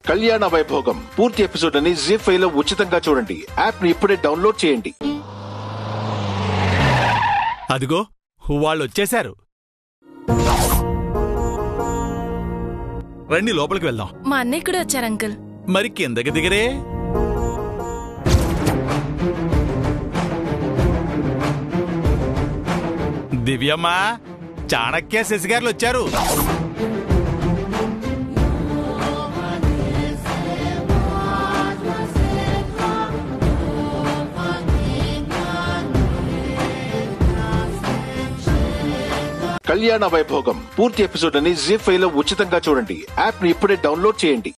కళ్యాణ వైభోగం పూర్తి ఎపిసోడ్ అని జీ ఫైవ్ లో ఉచితంగా చూడండి యాప్ ని ఇప్పుడే డౌన్లోడ్ చేయండి అదిగో వాళ్ళు వచ్చేశారు రండి లోపలికి వెళ్దాం మా అన్నయ్య కూడా వచ్చారు అంకుల్ మరి కిందకి దిగరే దివ్యమ్మ చాణక్య శశిగారులు వచ్చారు కళ్యాణ వైభోగం పూర్తి ఎపిసోడ్ అని జీ ఫైవ్ లో ఉచితంగా చూడండి యాప్ ని ఇప్పుడే డౌన్లోడ్ చేయండి